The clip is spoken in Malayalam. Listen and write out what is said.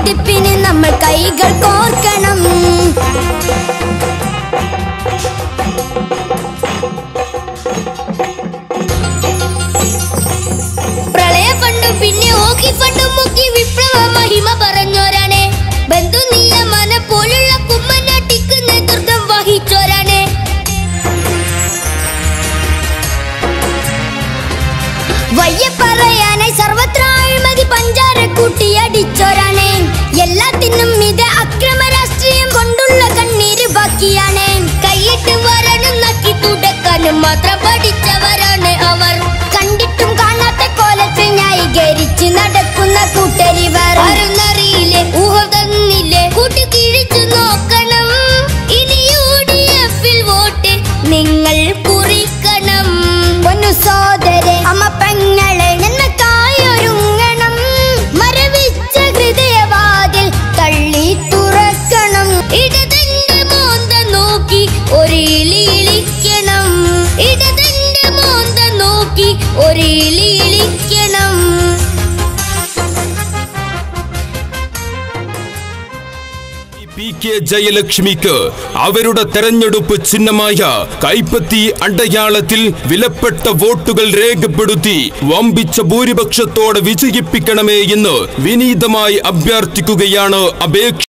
തുടിപ്പിന് നമ്മൾ കൈകൾ കോർക്കണം പ്രളയ ഫണ്ടും പിന്നെ ഓക്കി ഫണ്ടും മുക്കി വിപ്ലവ മഹിമ പറഞ്ഞോരാണ് ബന്ധു നിയമന പോലുള്ള കുമ്മനാട്ടിക്ക് നേതൃത്വം വഹിച്ചോരാണ് വയ്യ പറയാനായി സർവത്ര അഴിമതി പഞ്ചാര കൂട്ടിയടിച്ചോരാണ് എല്ലാത്തിനും ഇത് അക്രമ രാഷ്ട്രീയം കൊണ്ടുള്ള കണ്ണീര് ബാക്കിയാണ് കൈയിട്ട് വരണം നക്കി തുടക്കാനും മാത്രം പഠിച്ചവരാണ് അവർ കണ്ടിട്ടും കാണാത്ത കോലത്തിൽ ന്യായീകരിച്ച് നടക്കുന്ന കൂട്ടരിവർ അറിയില്ലേ ഊഹ തന്നില്ലേ കൂട്ടി കിഴിച്ചു നോക്കണം ഇനി യു ഡി എഫിൽ വോട്ട് നിങ്ങൾ കുറിക്കണം പൊന്നു സോദരെ അമ്മ പെങ്ങളെ നന്മക്കായൊരുങ്ങണം മരവിച്ച ഹൃദയവാതിൽ തള്ളി തുറക്കണം ഇടതെന്റെ മോന്ത നോക്കി ഒരിളിക്കണം ഇടതെന്റെ മോന്ത നോക്കി ഒരിളിക്കണം പി കെ ജയലക്ഷ്മിക്ക് അവരുടെ തെരഞ്ഞെടുപ്പ് ചിഹ്നമായ കൈപ്പത്തി അടയാളത്തിൽ വിലപ്പെട്ട വോട്ടുകൾ രേഖപ്പെടുത്തി വമ്പിച്ച ഭൂരിപക്ഷത്തോടെ വിജയിപ്പിക്കണമേ എന്ന് വിനീതമായി അഭ്യർത്ഥിക്കുകയാണ് അപേക്ഷ